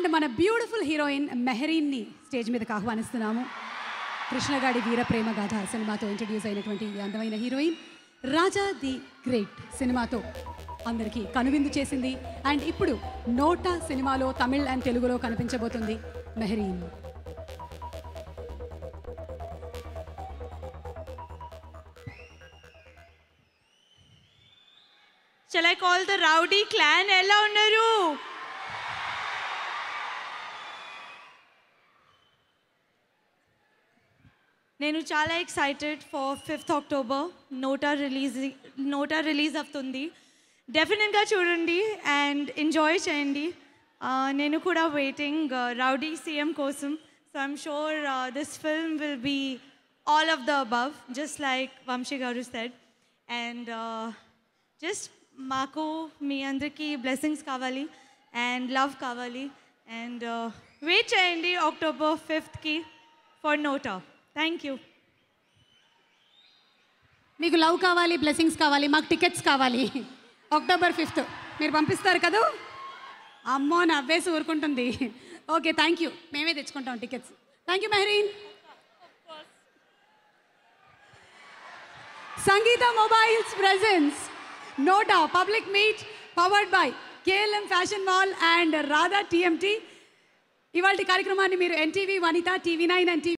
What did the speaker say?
and మన beautiful heroine మెహరీన్ని stage మీదకి ఆహ్వానిస్తున్నాము కృష్ణగాడి వీర ప్రేమ గాథ సినిమాతో ఇంట్రడ్యూస్ అయినటువంటి ఈ అందమైన హీరోయిన్ రాజా ది గ్రేట్ సినిమాతో అందరికీ కనువిందు చేసింది అండ్ ఇప్పుడు నోటా సినిమాలో తమిళ్ అండ్ తెలుగులో కనిపించబోతుంది Mehreen Shall I call the rowdy clan ఎలా ఉన్నారు నేను చాలా excited for fifth October Nota release Nota release అవుతుంది డెఫినెట్గా చూడండి అండ్ ఎంజాయ్ చేయండి Uh, నేను కూడా వెయిటింగ్ రౌడీ సీఎం కోసం so I'm sure this film will be all of the above just like Vamshi garu said and just మాకు మీ అందరికీ బ్లెస్సింగ్స్ కావాలి అండ్ లవ్ కావాలి అండ్ వెయిట్ చేయండి అక్టోబర్ ఫిఫ్త్కి ఫర్ నోటా థ్యాంక్ యూ మీకు లవ్ కావాలి బ్లెస్సింగ్స్ కావాలి మాకు టికెట్స్ కావాలి అక్టోబర్ ఫిఫ్త్ మీరు పంపిస్తారు కదా అమ్మో నవ్వేసి ఊరుకుంటుంది ఓకే థ్యాంక్ యూ మేమే తెచ్చుకుంటాం tickets thank you Mehreen Sangeetha mobiles presence Nota public meet powered by KLM fashion mall and Radha TMT ఇవాళ కార్యక్రమాన్ని మీరు NTV Vanitha TV nine and